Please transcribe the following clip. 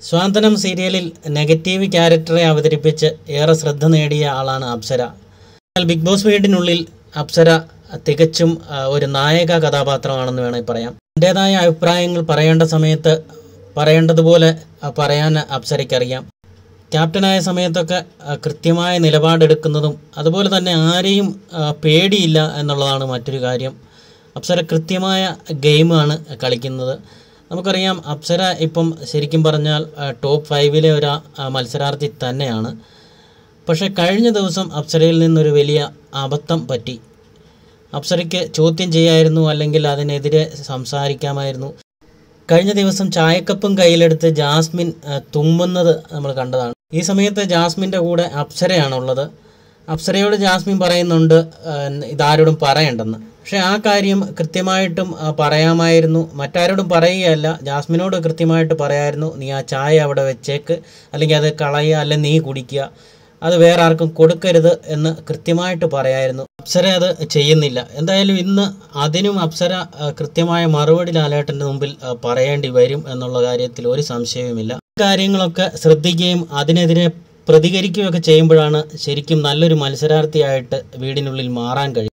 സ്വാന്തനം സീരിയലിൽ നെഗറ്റീവ് ക്യാരക്ടറെ അവതരിപ്പിച്ച് ഏറെ ശ്രദ്ധ നേടിയ ആളാണ് അപ്സര എന്നാൽ ബിഗ് ബോസ് വീടിനുള്ളിൽ അപ്സര തികച്ചും ആ, ഒരു നായക കഥാപാത്രമാണെന്ന് വേണമെങ്കിൽ പറയാം എൻ്റേതായ അഭിപ്രായങ്ങൾ പറയേണ്ട സമയത്ത് പറയേണ്ടതുപോലെ ആ, പറയാൻ അപ്സരയ്ക്കറിയാം ക്യാപ്റ്റനായ സമയത്തൊക്കെ ആ, കൃത്യമായ നിലപാടെടുക്കുന്നതും അതുപോലെ തന്നെ ആരെയും ആ, പേടിയില്ല എന്നുള്ളതാണ് മറ്റൊരു കാര്യം അപ്സര കൃത്യമായ ഗെയിമാണ് കളിക്കുന്നത് നമുക്കറിയാം അപ്സര ഇപ്പം ശരിക്കും പറഞ്ഞാൽ ആ, ടോപ്പ് ഫൈവിലെ ഒരു ആ, മത്സരാർത്ഥി തന്നെയാണ് പക്ഷേ കഴിഞ്ഞ ദിവസം അപ്സരയിൽ നിന്നൊരു വലിയ അബദ്ധം പറ്റി അപ്സരയ്ക്ക് ചോദ്യം ചെയ്യായിരുന്നു അല്ലെങ്കിൽ അതിനെതിരെ സംസാരിക്കാമായിരുന്നു കഴിഞ്ഞ ദിവസം ചായക്കപ്പും കയ്യിലെടുത്ത് ജാസ്മിൻ ആ, തുമ്മുന്നത് നമ്മൾ കണ്ടതാണ് ഈ സമയത്ത് ജാസ്മിൻ്റെ കൂടെ അപ്സരയാണുള്ളത് അപ്സരയോട് ജാസ്മിൻ പറയുന്നുണ്ട് ആ, ഇതാരോടും പറയണ്ടെന്ന് പക്ഷേ ആ കാര്യം കൃത്യമായിട്ടും ആ, പറയാമായിരുന്നു മറ്റാരോടും പറയുകയല്ല ജാസ്മിനോട് കൃത്യമായിട്ട് പറയായിരുന്നു നീ ആ ചായ അവിടെ വെച്ചേക്ക് അല്ലെങ്കിൽ അത് കളയുക അല്ലെങ്കിൽ നീ കുടിക്കുക അത് വേറെ ആർക്കും കൊടുക്കരുത് എന്ന് കൃത്യമായിട്ട് പറയായിരുന്നു അപ്സര അത് ചെയ്യുന്നില്ല എന്തായാലും ഇന്ന് അതിനും അപ്സര ആ, കൃത്യമായ മറുപടി ലാലേട്ടൻ്റെ മുമ്പിൽ ആ, പറയേണ്ടി വരും എന്നുള്ള കാര്യത്തിൽ ഒരു സംശയവുമില്ല കാര്യങ്ങളൊക്കെ ശ്രദ്ധിക്കുകയും അതിനെതിരെ പ്രതികരിക്കുകയൊക്കെ ചെയ്യുമ്പോഴാണ് ശരിക്കും നല്ലൊരു മത്സരാർത്ഥിയായിട്ട് വീടിനുള്ളിൽ മാറാൻ കഴിയും